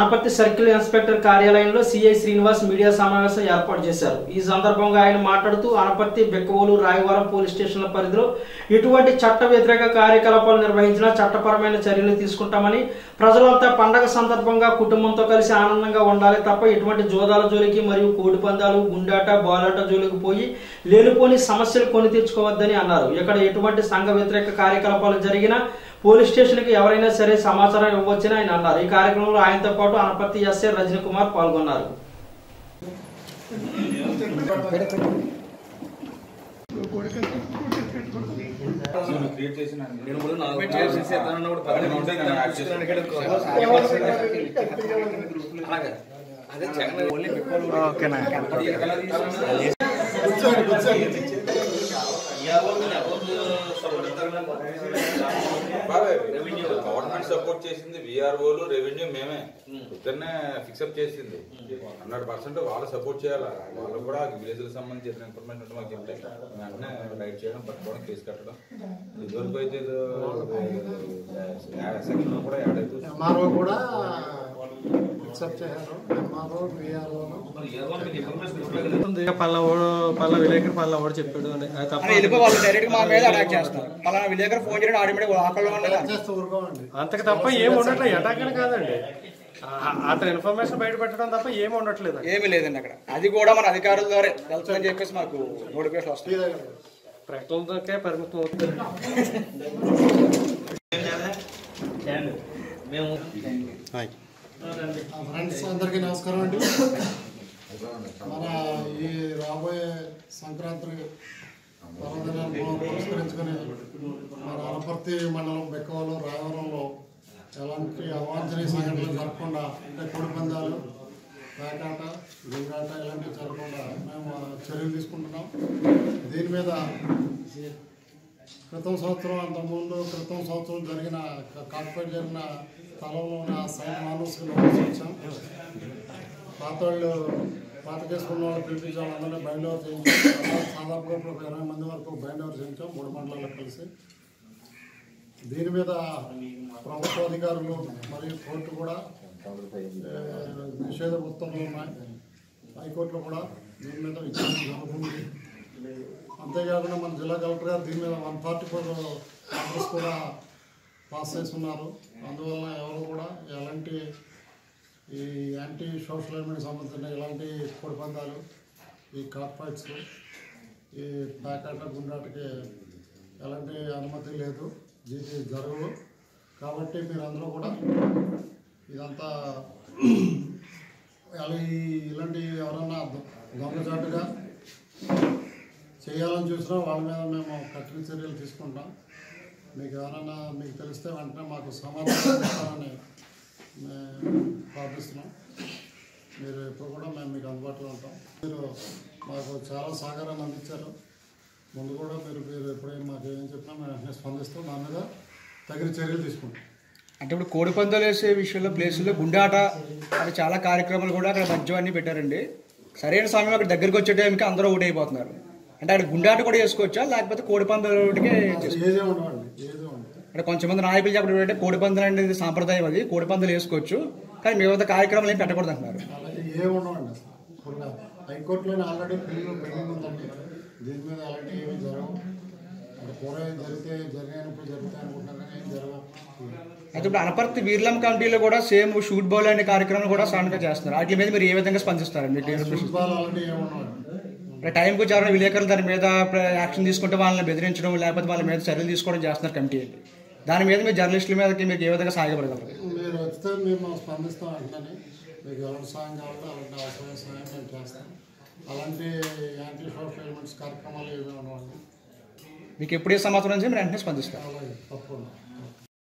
Anaparthi circle inspector కార్యాలయంలో CI Srinivas media సమావేశం ఏర్పాటు చేశారు ఈ సందర్భంగా ఆయన మాట్లాడుతూ అనపర్తి బెక్కవోలు రాయవరం పోలీస్ స్టేషన్ల పరిధిలో ఎటువంటి చట్ట వ్యతిరేక కార్యకలాపాలు నిర్వహించినా చట్టపరమైన చర్యలు తీసుకుంటామని ప్రజలంతా పండగ సందర్భంగా కుటుంబంతో కలిసి ఆనందంగా ఉండాలి తప్ప ఎటువంటి జోదాల జోలికి మరియు కోడి పందాలు గుండాట బాలాట జోలికి పోయి లేనిపోని సమస్యలు కొని తెచ్చుకోవద్దని అన్నారు ఇక్కడ ఎటువంటి సంఘ వ్యతిరేక కార్యకలాపాలు జరిగినా పోలీస్ స్టేషన్ కి ఎవరైనా సరే సమాచారం ఇవ్వచ్చని ఆయన అన్నారు ఈ కార్యక్రమంలో ఆయనతో పాటు అనపర్తి ఎస్ఐ రజనీ కుమార్ పాల్గొన్నారు క్రియేట్ చేసిన నేను ముందు నాలుగు చేసి ఎత్తనన్నా కూడా పక్కనే ఉంటాయి కానీ యాడ్ చేస్తాను. అలాగే. అదే జగన్ ఓన్లీ బిఫోర్ అది ఎక్కడ తీసుకున్నా రెవెన్యూ గవర్నమెంట్ సపోర్ట్ చేసింది విఆర్ఓలు రెవెన్యూ మేమే ఇద్దరినే ఫిక్సప్ చేసింది హండ్రెడ్ పర్సెంట్ వాళ్ళు సపోర్ట్ చేయాలి వాళ్ళు కూడా విలేజ్ కి సంబంధించిన ఇన్ఫర్మేషన్ ఉంటే మాకు చెప్తే వెంటనే రైడ్ చేయడం పట్టుకోవడం కేసు కట్టడం ఇదివరకు అయితే ఏదో సెక్షన్ కూడా యాడ్ అవుతుంది ఎంఆర్ఓ కూడా యాక్సెప్ట్ చేశారు ఎంఆర్ఓ విఆర్ఓ పల్ల ఓడు పల్ల విలేకరు పల్ల ఓడు చెప్పాడు అని అది తప్ప అని వెళ్ళిపోయి వాళ్ళు డైరెక్ట్ మా మీద అటాక్ చేస్తారు పలానా విలేకరు ఫోన్ చేయడం ఆటోమేటిక్ ఆకల్లో ఉండదు చేస్తే ఊరుకోమండి అంతకు తప్ప ఏం ఉండట్లేదు ఎటాకని కాదండి ఆ- అతని ఇన్ఫర్మేషన్ బయట పెట్టడం తప్ప ఏం ఉండట్లేదు ఏమీ లేదండి అక్కడ అది కూడా మన అధికారుల ద్వారా వెళ్తుందని చెప్పేసి మాకు నోటిఫికేషన్ వస్తుంది మీ దగ్గర ప్రకటనలకే పరిమితం అవుతుంది ఫ్రెండ్స్ అందరికీ నమస్కారం అండి మన ఈ రాబోయే సంక్రాంతి పర్వదినాన్ని పురస్కరించుకొని మన అనపర్తి మండలం బెక్కవలో రాయవరంలో ఎలాంటి అవాంఛనీయ సంఘటనలు జరగకుండా అంటే కోడి పందాలు పేకాట లింగాట ఇలాంటివి జరగకుండా మేము చర్యలు తీసుకుంటున్నాం దీని మీద క్రితం సంవత్సరం అంతకుముందు క్రితం సంవత్సరం జరిగిన కాకపోతే జరిగిన స్థలంలో ఉన్న సైన్ మానవస్కి నోటీస్ ఇచ్చాం పాత వాళ్ళు పాత కేసుకున్న వాళ్ళు పిలిపించి వాళ్ళందరినీ బైండ్ ఓవర్ చేయించాం దాదాపుగా ఇప్పుడు ఒక ఇరవై మంది వరకు బైండ్ ఓవర్ చేయించాం మూడు మండలాల్లో కలిసి దీని మీద ప్రభుత్వ అధికారులు మరియు కోర్టు కూడా ఏ, నిషేధ ఉత్తర్వులు ఉన్నాయి హైకోర్టులో కూడా దీని మీద విచారణ జరుగుతుంది అంతేకాకుండా మన జిల్లా కలెక్టర్ గారు దీని మీద వన్ ఫార్టీ ఫోర్ ఆర్డర్స్ కూడా పాస్ చేస్తున్నారు అందువల్ల ఎవరు కూడా ఎలాంటి ఈ యాంటీ సోషల్ ఎలిమెంట్ సంబంధించిన ఎలాంటి కోడి పందాలు ఈ కాక్ ఫైట్స్ ఈ ప్యాకాట గుండాటకి ఎలాంటి అనుమతి లేదు దీనికి జరగవు కాబట్టి మీరందరూ కూడా ఇదంతా అలా ఈ- ఇలాంటి ఎవరన్నా దొ- దొంగచాటుగా చేయాలని చూసినా వాళ్ళ మీద మేము కఠిన చర్యలు తీసుకుంటాం మీకు ఎవరైనా మీకు తెలిస్తే వెంటనే మాకు సమాధానం ఇస్తారని మేము ప్రార్థిస్తున్నాం మీరు ఎప్పుడు కూడా మేము మీకు అందుబాటులో ఉంటాం మీరు మాకు చాలా సహకారాన్ని అందించారు ముందు కూడా మీరు మీరు ఎప్పుడైనా మాకు ఏం చెప్పినా మేము వెంటనే స్పందిస్తాం దాని మీద తగిన చర్యలు తీసుకుంటాం అంటే ఇప్పుడు కోడి పందాలు వేసే విషయంలో ప్లేసుల్లో గుండాట అది చాలా కార్యక్రమాలు కూడా అక్కడ మద్యం అన్ని పెట్టారండి సరైన సమయం అక్కడ దగ్గరికి వచ్చే టైంకి అందరూ ఒకటి అయిపోతున్నారు అంటే అక్కడ గుండాట కూడా చేసుకోవచ్చా లేకపోతే కోడి పందాలు ఒకటికే చేసుకో- ఏదే ఉండవండి ఏదే ఉండదు అంటే కొంతమంది నాయకులు చెప్పడం ఏంటంటే కోడి పందాలు అనేది సాంప్రదాయం అది కోడి పందాలు వేసుకోవచ్చు కానీ మిగతా కార్యక్రమాలు ఏం పెట్టకూడదు అంటున్నారు అలాగే ఏ ఉండవండి అసలు ఇప్పుడు హైకోర్టులోనే ఆల్రెడీ పెళ్లి పెండింగ్ ఉందండి దీని మీద అలాంటి ఏమీ జరగవు అంటే పూర్వం జరిగితే జరిగినప్పుడు జరుగుతాయి అనుకుంటున్నాను కానీ ఏం జరగవు అయితే ఇప్పుడు అనపర్తి వీర్లం కమిటీలో కూడా సేమ్ షూట్ బాల్ అనే కార్యక్రమాలు కూడా సడన్గా చేస్తున్నారు వాటి మీద మీరు ఏ విధంగా స్పందిస్తారు మీకు ఏం అనిపిస్తుంది? ఫుట్బాల్ అలాంటివి ఏమి ఉండవండి అంటే టైంకి వచ్చారు విలేకరులు దాని మీద యాక్షన్ తీసుకుంటే వాళ్ళని బెదిరించడం లేకపోతే వాళ్ళ మీద చర్యలు తీసుకోవడం చేస్తున్నారు కమిటీ ఏంటి దాని మీద మీరు జర్నలిస్టుల మీదకి మీకు ఏ విధంగా సహాయపడగలరు మీరు వస్తే మేము స్పందిస్తాం వెంటనే మీకు ఎలాంటి సాయం కావాలంటే అలాంటి అవసరమైన సాయం మేము చేస్తాం అలాంటి యాంటీ సోషల్ ఎలిమెంట్స్ కార్యక్రమాలు ఏమి ఉండవండి మీకు ఎప్పుడు ఏ సమాచారం నుంచి మీరు వెంటనే స్పందిస్తారు అలాగే తప్పకుండా